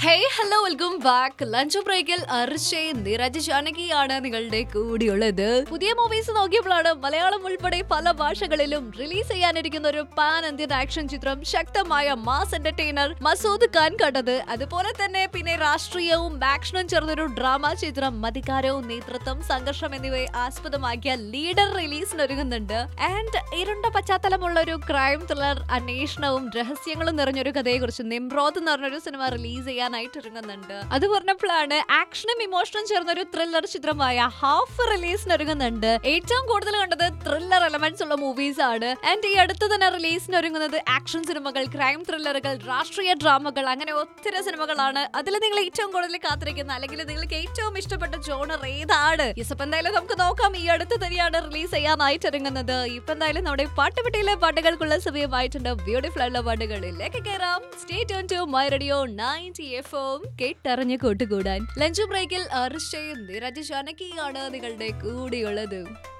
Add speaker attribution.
Speaker 1: hey hello welcome back lunch ബ്രേക്കിൽ അർഷയ് നിരജ് ജാനകിയാണ് നിങ്ങളുടെ കൂടിയുള്ളത് പുതിയ മൂവീസ് നോക്കിയപ്പോഴാണ് മലയാളം ഉൾപ്പെടെ പല ഭാഷകളിലും റിലീസ് ചെയ്യാനിരിക്കുന്ന ഒരു പാൻ ഇന്ത്യൻ ആക്ഷൻ ചിത്രം ശക്തമായ മാസ് എന്റർടൈനർ മസൂദ് ഖാൻ കണ്ടത് അതുപോലെ തന്നെ പിന്നെ രാഷ്ട്രീയവും ആക്ഷനും ചേർന്നൊരു ഡ്രാമ ചിത്രം മതികാരവും നേതൃത്വം സംഘർഷം എന്നിവയെ ആസ്പദമാക്കിയ ലീഡർ റിലീസിന് ഒരുങ്ങുന്നുണ്ട് ആൻഡ് ഇരുണ്ട പശ്ചാത്തലമുള്ള ഒരു ക്രൈം ത്രില്ലർ അന്വേഷണവും രഹസ്യങ്ങളും നിറഞ്ഞൊരു കഥയെക്കുറിച്ച് നിംറോത്ത് എന്ന് പറഞ്ഞൊരു സിനിമ റിലീസ് ചെയ്യാനായിട്ട് ഒരുങ്ങുന്നുണ്ട് അത് പറഞ്ഞപ്പോഴാണ് ആക്ഷനും ഇമോഷനും ചേർന്ന ഒരു ത്രില്ലർ ചിത്രമായ ഹാഫ് റിലീസിന് ഒരുങ്ങുന്നുണ്ട് ഏറ്റവും കൂടുതൽ കണ്ടത് ത്രില്ലർ എലമെന്റ്സ് ഉള്ള മൂവീസ് ആണ് ആൻഡ് ഈ അടുത്ത് തന്നെ റിലീസിന് ഒരുങ്ങുന്നത് ആക്ഷൻ സിനിമകൾ ക്രൈം ത്രില്ലറുകൾ രാഷ്ട്രീയ ഡ്രാമകൾ അങ്ങനെ ഒത്തിരി സിനിമകളാണ് അതിൽ നിങ്ങൾ ഏറ്റവും കൂടുതൽ കാത്തിരിക്കുന്ന അല്ലെങ്കിൽ നിങ്ങൾക്ക് ഏറ്റവും ഇഷ്ടപ്പെട്ട ജോണർ ഏതാണ് യെസ് അപ്പൊ എന്തായാലും നമുക്ക് നോക്കാം ഈ അടുത്ത് തന്നെയാണ് റിലീസ് ചെയ്യാനായിട്ട് ഒരുങ്ങുന്നത് ഇപ്പൊ എന്തായാലും നമ്മുടെ പാട്ടുപെട്ടിയിലെ പാട്ടുകൾക്കുള്ള സമയമായിട്ടുണ്ട് ബ്യൂട്ടിഫുൾ ആയിട്ടുള്ള പാട്ടുകളിലേക്ക് കയറാം stay tune to my radio ninety F M കേട്ടറിഞ്ഞ് കൂട്ടുകൂടാൻ ലഞ്ച് ബ്രേക്കിൽ അർഷയും നിരജ് ജാനകിയാണ് നിങ്ങളുടെ കൂടെയുള്ളത്